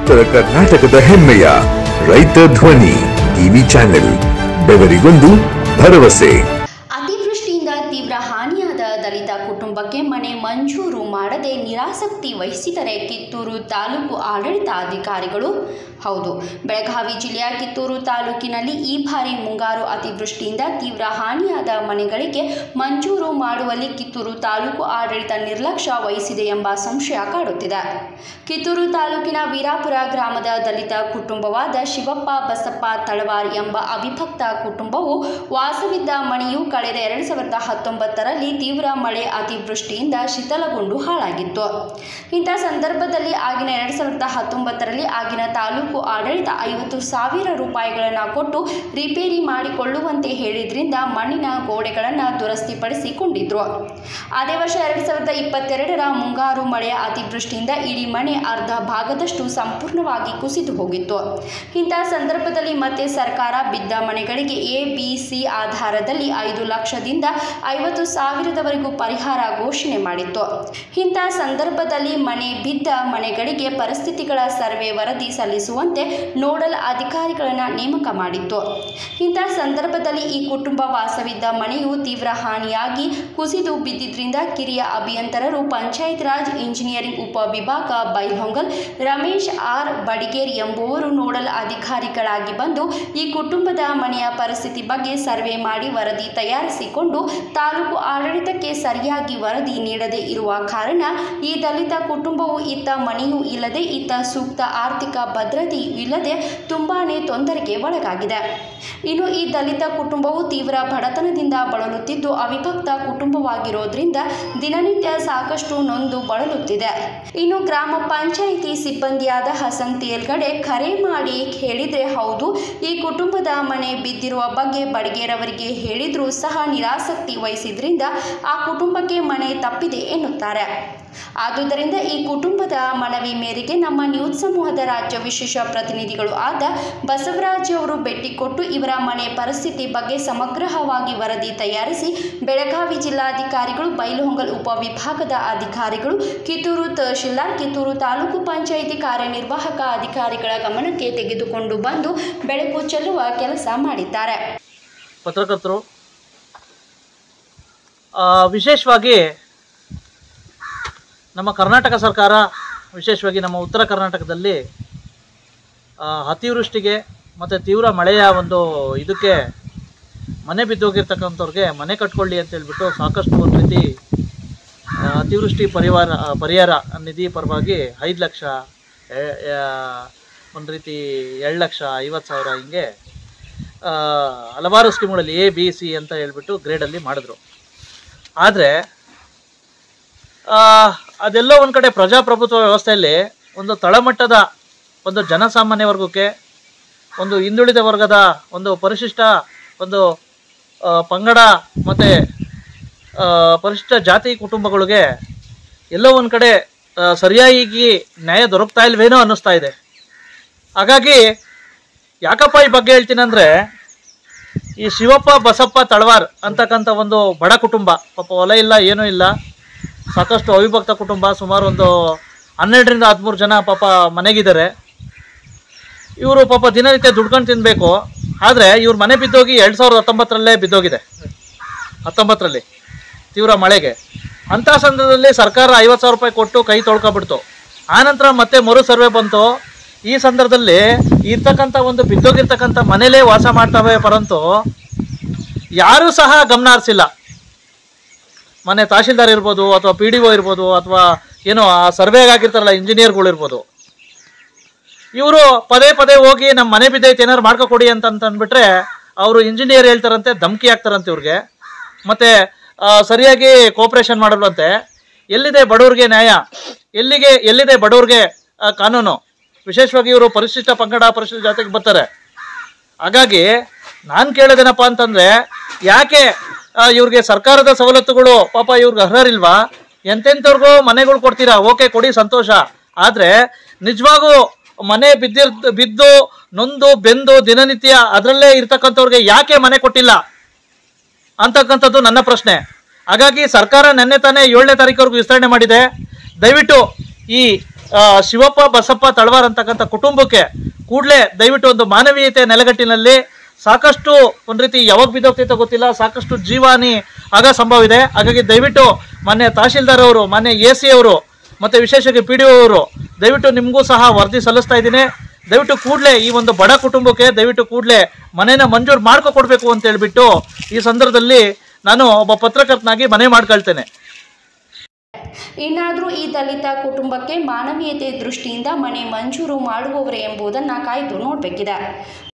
ಉತ್ತರ ಕರ್ನಾಟಕದ ಹೆಮ್ಮೆಯ ರೈತ ಧ್ವನಿ ಟಿವಿ ಚಾನೆಲ್ ಬೆವರಿಗೊಂದು ಭರವಸೆ ಅತಿವೃಷ್ಟಿಯಿಂದ ತೀವ್ರ ಹಾನಿಯಾದ ದಲಿತ ಕುಟುಂಬಕ್ಕೆ ಮನೆ ಮಂಜೂರು ಮಾಡದೆ ನಿರಾಸಕ್ತಿ ವಹಿಸಿದರೆ ಕಿತ್ತೂರು ತಾಲೂಕು ಆಡಳಿತಾಧಿಕಾರಿಗಳು ಹೌದು ಬೆಳಗಾವಿ ಜಿಲ್ಲೆಯ ಕಿತ್ತೂರು ತಾಲೂಕಿನಲ್ಲಿ ಈ ಬಾರಿ ಮುಂಗಾರು ಅತಿವೃಷ್ಟಿಯಿಂದ ತೀವ್ರ ಹಾನಿಯಾದ ಮನೆಗಳಿಗೆ ಮಂಜೂರು ಮಾಡುವಲ್ಲಿ ಕಿತ್ತೂರು ತಾಲೂಕು ಆಡಳಿತ ನಿರ್ಲಕ್ಷ್ಯ ವಹಿಸಿದೆ ಎಂಬ ಸಂಶಯ ಕಾಡುತ್ತಿದೆ ಕಿತ್ತೂರು ತಾಲೂಕಿನ ವೀರಾಪುರ ಗ್ರಾಮದ ದಲಿತ ಕುಟುಂಬವಾದ ಶಿವಪ್ಪ ಬಸಪ್ಪ ತಳವಾರ್ ಎಂಬ ಅವಿಭಕ್ತ ಕುಟುಂಬವು ವಾಸವಿದ್ದ ಮನೆಯು ಕಳೆದ ಎರಡು ಸಾವಿರದ ಹತ್ತೊಂಬತ್ತರಲ್ಲಿ ತೀವ್ರ ಮಳೆ ಅತಿವೃಷ್ಟಿಯಿಂದ ಶಿಥಲಗೊಂಡು ಹಾಳಾಗಿತ್ತು ಇಂಥ ಸಂದರ್ಭದಲ್ಲಿ ಆಗಿನ ಎರಡು ಸಾವಿರದ ಹತ್ತೊಂಬತ್ತರಲ್ಲಿ ಆಗಿನ ತಾಲೂಕು ಆಡಳಿತ ಐವತ್ತು ಸಾವಿರ ರೂಪಾಯಿಗಳನ್ನು ಕೊಟ್ಟು ರಿಪೇರಿ ಮಾಡಿಕೊಳ್ಳುವಂತೆ ಹೇಳಿದ್ರಿಂದ ಮಣ್ಣಿನ ಗೋಡೆಗಳನ್ನು ದುರಸ್ತಿಪಡಿಸಿಕೊಂಡಿದ್ರು ಅದೇ ವರ್ಷ ಎರಡು ಸಾವಿರದ ಇಪ್ಪತ್ತೆರಡರ ಮುಂಗಾರು ಮಳೆಯ ಅತಿವೃಷ್ಟಿಯಿಂದ ಇಡೀ ಮನೆ ಅರ್ಧ ಭಾಗದಷ್ಟು ಸಂಪೂರ್ಣವಾಗಿ ಕುಸಿದು ಹೋಗಿತ್ತು ಇಂಥ ಸಂದರ್ಭದಲ್ಲಿ ಮತ್ತೆ ಸರ್ಕಾರ ಬಿದ್ದ ಮನೆಗಳಿಗೆ ಎ ಬಿ ಸಿ ಆಧಾರದಲ್ಲಿ ಐದು ಲಕ್ಷದಿಂದ ಐವತ್ತು ಸಾವಿರದವರೆಗೂ ಪರಿಹಾರ ಘೋಷಣೆ ಮಾಡಿತ್ತು ಇಂಥ ಸಂದರ್ಭದಲ್ಲಿ ಮನೆ ಬಿದ್ದ ಮನೆಗಳಿಗೆ ಪರಿಸ್ಥಿತಿಗಳ ಸರ್ವೆ ವರದಿ ಸಲ್ಲಿಸುವಂತೆ ನೋಡಲ್ ಅಧಿಕಾರಿಗಳನ್ನು ನೇಮಕ ಮಾಡಿತ್ತು ಇಂಥ ಸಂದರ್ಭದಲ್ಲಿ ಈ ಕುಟುಂಬ ವಾಸವಿದ್ದ ಮನೆಯು ತೀವ್ರ ಹಾನಿಯಾಗಿ ಕುಸಿದು ಬಿದ್ದಿದ್ರಿಂದ ಕಿರಿಯ ಅಭಿಯಂತರರು ಪಂಚಾಯತ್ ರಾಜ್ ಇಂಜಿನಿಯರಿಂಗ್ ಉಪವಿಭಾಗ ಬೈಲೊಂಗಲ್ ರಮೇಶ್ ಆರ್ ಬಡಿಗೇರ್ ಎಂಬುವರು ನೋಡಲ್ ಅಧಿಕಾರಿಗಳಾಗಿ ಬಂದು ಈ ಕುಟುಂಬದ ಮನೆಯ ಪರಿಸ್ಥಿತಿ ಬಗ್ಗೆ ಸರ್ವೆ ಮಾಡಿ ವರದಿ ತಯಾರಿಸಿಕೊಂಡು ತಾಲೂಕು ಆಡಳಿತಕ್ಕೆ ಸರಿಯಾಗಿ ವರದಿ ನೀಡದೇ ಇರುವ ಕಾರಣ ಈ ದಲಿತ ಕುಟುಂಬವು ಇತ್ತ ಮನೆಯೂ ಇಲ್ಲದೆ ಇತ್ತ ಸೂಕ್ತ ಆರ್ಥಿಕ ಭದ್ರತೆಯೂ ಇಲ್ಲದೆ ತುಂಬಾನೇ ತೊಂದರೆಗೆ ಒಳಗಾಗಿದೆ ಇನ್ನು ಈ ದಲಿತ ಕುಟುಂಬವು ತೀವ್ರ ಬಡತನದಿಂದ ಬಳಲುತ್ತಿದ್ದು ಅವಿಭಕ್ತ ಕುಟುಂಬವಾಗಿರೋದ್ರಿಂದ ದಿನನಿತ್ಯ ಸಾಕಷ್ಟು ನೊಂದು ಬಳಲುತ್ತಿದೆ ಇನ್ನು ಗ್ರಾಮ ಪಂಚಾಯಿತಿ ಸಿಬ್ಬಂದಿಯಾದ ಹಸನ್ ತೇಲ್ಗಡೆ ಕರೆ ಮಾಡಿ ಹೇಳಿದ್ರೆ ಹೌದು ಈ ಕುಟುಂಬದ ಮನೆ ಬಿದ್ದಿರುವ ಬಗ್ಗೆ ಬಡಿಗೇರವರಿಗೆ ಹೇಳಿದ್ರೂ ಸಹ ನಿರಾಸಕ್ತಿ ವಹಿಸಿದ್ರಿಂದ ಆ ಕುಟುಂಬಕ್ಕೆ ಮನೆ ತಪ್ಪಿದೆ ಎನ್ನುತ್ತಾರೆ ಆದುದರಿಂದ ಈ ಕುಟುಂಬದ ಮನವಿ ಮೇರೆಗೆ ನಮ್ಮ ನ್ಯೂಸ್ ಸಮೂಹದ ರಾಜ್ಯ ವಿಶೇಷ ಪ್ರತಿನಿಧಿಗಳು ಆದ ಬಸವರಾಜ್ ಅವರು ಭೇಟಿ ಕೊಟ್ಟು ಇವರ ಮನೆ ಪರಿಸ್ಥಿತಿ ಬಗ್ಗೆ ಸಮಗ್ರವಾಗಿ ವರದಿ ತಯಾರಿಸಿ ಬೆಳಗಾವಿ ಜಿಲ್ಲಾಧಿಕಾರಿಗಳು ಬೈಲಹೊಂಗಲ್ ಉಪವಿಭಾಗದ ಅಧಿಕಾರಿಗಳು ಕಿತ್ತೂರು ತಹಶೀಲ್ದಾರ್ ಕಿತ್ತೂರು ತಾಲೂಕು ಪಂಚಾಯಿತಿ ಕಾರ್ಯನಿರ್ವಾಹಕ ಅಧಿಕಾರಿಗಳ ಗಮನಕ್ಕೆ ತೆಗೆದುಕೊಂಡು ಬಂದು ಬೆಳಕು ಚೆಲ್ಲುವ ಕೆಲಸ ಮಾಡಿದ್ದಾರೆ ಪತ್ರಕರ್ತರು ಆ, ವಿಶೇಷವಾಗಿ ನಮ್ಮ ಕರ್ನಾಟಕ ಸರ್ಕಾರ ವಿಶೇಷವಾಗಿ ನಮ್ಮ ಉತ್ತರ ಕರ್ನಾಟಕದಲ್ಲಿ ಆ, ಅತಿವೃಷ್ಟಿಗೆ ಮತ್ತು ತೀವ್ರ ಮಳೆಯ ಒಂದು ಇದಕ್ಕೆ ಮನೆ ಬಿದ್ದೋಗಿರ್ತಕ್ಕಂಥವ್ರಿಗೆ ಮನೆ ಕಟ್ಕೊಳ್ಳಿ ಅಂತ ಹೇಳ್ಬಿಟ್ಟು ಸಾಕಷ್ಟು ಒಂದು ರೀತಿ ಆ, ಅತಿವೃಷ್ಟಿ ಪರಿವಾರ ಆ, ಪರಿಹಾರ ನಿಧಿ ಪರವಾಗಿ ಐದು ಲಕ್ಷ ಎ- ಎ- ಒಂದು ರೀತಿ ಎರಡು ಲಕ್ಷ ಐವತ್ತು ಸಾವಿರ ಹಿಂಗೆ ಆ, ಹಲವಾರು ಸ್ಕೀಮ್ಗಳಲ್ಲಿ ಎ ಬಿ ಸಿ ಅಂತ ಹೇಳ್ಬಿಟ್ಟು ಗ್ರೇಡಲ್ಲಿ ಮಾಡಿದ್ರು ಆದರೆ ಅದೆಲ್ಲೋ ಒಂದು ಕಡೆ ಪ್ರಜಾಪ್ರಭುತ್ವ ವ್ಯವಸ್ಥೆಯಲ್ಲಿ ಒಂದು ತಳಮಟ್ಟದ ಒಂದು ಜನಸಾಮಾನ್ಯ ವರ್ಗಕ್ಕೆ ಒಂದು ಹಿಂದುಳಿದ ವರ್ಗದ ಒಂದು ಪರಿಶಿಷ್ಟ ಒಂದು ಆ, ಪಂಗಡ ಮತ್ತು ಪರಿಶಿಷ್ಟ ಜಾತಿ ಕುಟುಂಬಗಳಿಗೆ ಎಲ್ಲೋ ಒಂದು ಕಡೆ ಆ, ಸರಿಯಾಗಿ ನ್ಯಾಯ ದೊರಕ್ತಾ ಇಲ್ವೇನೋ ಅನ್ನಿಸ್ತಾ ಇದೆ ಹಾಗಾಗಿ ಯಾಕಪ್ಪ ಈ ಬಗ್ಗೆ ಹೇಳ್ತೀನಂದ್ರೆ ಈ ಶಿವಪ್ಪ ಬಸಪ್ಪ ತಳವಾರ್ ಅಂತಕ್ಕಂಥ ಒಂದು ಬಡ ಕುಟುಂಬ ಪಾಪ ಹೊಲ ಇಲ್ಲ ಏನೂ ಇಲ್ಲ ಸಾಕಷ್ಟು ಅವಿಭಕ್ತ ಕುಟುಂಬ ಸುಮಾರು ಒಂದು ಹನ್ನೆರಡರಿಂದ ಹದಿಮೂರು ಜನ ಪಾಪ ಮನೆಗಿದ್ದಾರೆ ಇವರು ಪಾಪ ದಿನನಿತ್ಯ ದುಡ್ಕೊಂಡು ತಿನ್ನಬೇಕು ಆದರೆ ಇವ್ರ ಮನೆ ಬಿದ್ದೋಗಿ ಎರಡು ಸಾವಿರದ ಹತ್ತೊಂಬತ್ತರಲ್ಲೇ ಬಿದ್ದೋಗಿದೆ ಹತ್ತೊಂಬತ್ತರಲ್ಲಿ ತೀವ್ರ ಮಳೆಗೆ ಅಂಥ ಸಂದರ್ಭದಲ್ಲಿ ಸರ್ಕಾರ ಐವತ್ತು ಸಾವಿರ ರೂಪಾಯಿ ಕೊಟ್ಟು ಕೈ ತೊಳ್ಕೊಬಿಡ್ತು ಆನಂತರ ಮತ್ತೆ ಮರು ಸರ್ವೆ ಬಂತು ಈ ಸಂದರ್ಭದಲ್ಲಿ ಇರ್ತಕ್ಕಂಥ ಒಂದು ಬಿದ್ದೋಗಿರ್ತಕ್ಕಂಥ ಮನೇಲೇ ವಾಸ ಮಾಡ್ತವೆ ಪರಂತು ಯಾರೂ ಸಹ ಗಮನ ಹರಿಸಿಲ್ಲ ಮನೆ ತಹಶೀಲ್ದಾರ್ ಇರ್ಬೋದು ಅಥವಾ ಪಿ ಡಿ ಒ ಇರ್ಬೋದು ಅಥವಾ ಏನೋ ಆ ಸರ್ವೆಗೆ ಆಗಿರ್ತಾರಲ್ಲ ಇಂಜಿನಿಯರ್ಗಳು ಇರ್ಬೋದು ಇವರು ಪದೇ ಪದೇ ಹೋಗಿ ನಮ್ಮ ಮನೆ ಬಿದ್ದೈತೆ ಏನಾರು ಮಾಡ್ಕೊಕೊಡಿ ಅಂತ ಅಂತ ಅಂದ್ಬಿಟ್ರೆ ಅವರು ಇಂಜಿನಿಯರ್ ಹೇಳ್ತಾರಂತೆ ಧಮಕಿ ಹಾಕ್ತಾರಂತೆ ಇವ್ರಿಗೆ ಮತ್ತೆ ಆ, ಸರಿಯಾಗಿ ಕೋಪರೇಷನ್ ಮಾಡಲ್ವಂತೆ ಎಲ್ಲಿದೆ ಬಡವ್ರಿಗೆ ನ್ಯಾಯ ಎಲ್ಲಿಗೆ ಎಲ್ಲಿದೆ ಬಡವ್ರಿಗೆ ಆ, ಕಾನೂನು ವಿಶೇಷವಾಗಿ ಇವರು ಪರಿಶಿಷ್ಟ ಪಂಗಡ ಪರಿಶಿಷ್ಟ ಜಾತಿಗೆ ಬರ್ತಾರೆ ಹಾಗಾಗಿ ನಾನು ಕೇಳೋದೇನಪ್ಪ ಅಂತಂದ್ರೆ ಯಾಕೆ ಆ, ಇವ್ರಿಗೆ ಸರ್ಕಾರದ ಸವಲತ್ತುಗಳು ಪಾಪ ಇವ್ರಿಗೆ ಅರ್ಹರಿಲ್ವಾ ಎಂತೆಂಥವ್ರಿಗೂ ಮನೆಗಳು ಕೊಡ್ತೀರಾ ಓಕೆ ಕೊಡಿ ಸಂತೋಷ ಆದರೆ ನಿಜವಾಗೂ ಮನೆ ಬಿದ್ದಿರ್ ಬಿದ್ದು ನೊಂದು ಬೆಂದು ದಿನನಿತ್ಯ ಅದರಲ್ಲೇ ಇರ್ತಕ್ಕಂಥವ್ರಿಗೆ ಯಾಕೆ ಮನೆ ಕೊಟ್ಟಿಲ್ಲ ಅಂತಕ್ಕಂಥದ್ದು ನನ್ನ ಪ್ರಶ್ನೆ ಹಾಗಾಗಿ ಸರ್ಕಾರ ನಿನ್ನೆ ತಾನೇ ಏಳನೇ ತಾರೀಕುವರೆಗೂ ವಿಸ್ತರಣೆ ಮಾಡಿದೆ ದಯವಿಟ್ಟು ಈ ಆ, ಶಿವಪ್ಪ ಬಸಪ್ಪ ತಳವಾರ್ ಅಂತಕ್ಕಂಥ ಕುಟುಂಬಕ್ಕೆ ಕೂಡಲೇ ದಯವಿಟ್ಟು ಒಂದು ಮಾನವೀಯತೆ ನೆಲೆಗಟ್ಟಿನಲ್ಲಿ ಸಾಕಷ್ಟು ಒಂದು ರೀತಿ ಯಾವಾಗ ಬಿದ್ದೋಗ್ತೈತೋ ಗೊತ್ತಿಲ್ಲ ಸಾಕಷ್ಟು ಜೀವಾನಿ ಆಗ ಸಂಭವ ಇದೆ ಹಾಗಾಗಿ ದಯವಿಟ್ಟು ಮಾನ್ಯ ತಹಶೀಲ್ದಾರ್ ಅವರು ಮಾನ್ಯ ಎ ಸಿ ಅವರು ಮತ್ತೆ ವಿಶೇಷವಾಗಿ ಪಿ ಡಿ ಅವರು ದಯವಿಟ್ಟು ನಿಮಗೂ ಸಹ ವರದಿ ಸಲ್ಲಿಸ್ತಾ ಇದ್ದೀನಿ ದಯವಿಟ್ಟು ಕೂಡಲೇ ಈ ಒಂದು ಬಡ ಕುಟುಂಬಕ್ಕೆ ದಯವಿಟ್ಟು ಕೂಡಲೇ ಮನೇನ ಮಂಜೂರು ಮಾಡ್ಕೊ ಕೊಡಬೇಕು ಅಂತ ಹೇಳ್ಬಿಟ್ಟು ಈ ಸಂದರ್ಭದಲ್ಲಿ ನಾನು ಒಬ್ಬ ಪತ್ರಕರ್ತನಾಗಿ ಮನೆ ಮಾಡ್ಕೊಳ್ತೇನೆ ಇನ್ನಾದರೂ ಈ ದಲಿತ ಕುಟುಂಬಕ್ಕೆ ಮಾನವೀಯತೆ ದೃಷ್ಟಿಯಿಂದ ಮನೆ ಮಂಜೂರು ಮಾಡುವವರೇ ಎಂಬುದನ್ನು ಕಾಯ್ದು ನೋಡಬೇಕಿದೆ